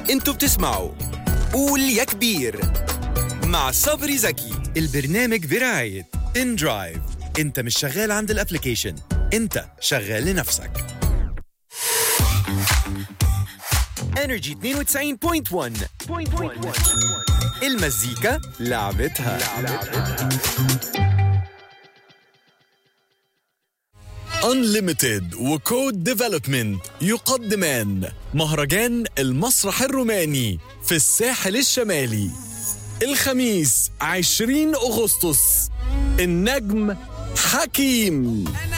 انتوا بتسمعوا قول يا كبير مع صبري زكي البرنامج برعاية ان درايف انت مش شغال عند الابليكيشن انت شغال لنفسك انرجي 92.1 المزيكا لعبتها, Unlimited وكود ديفلوبمنت يقدمان مهرجان المسرح الروماني في الساحل الشمالي الخميس 20 أغسطس النجم حكيم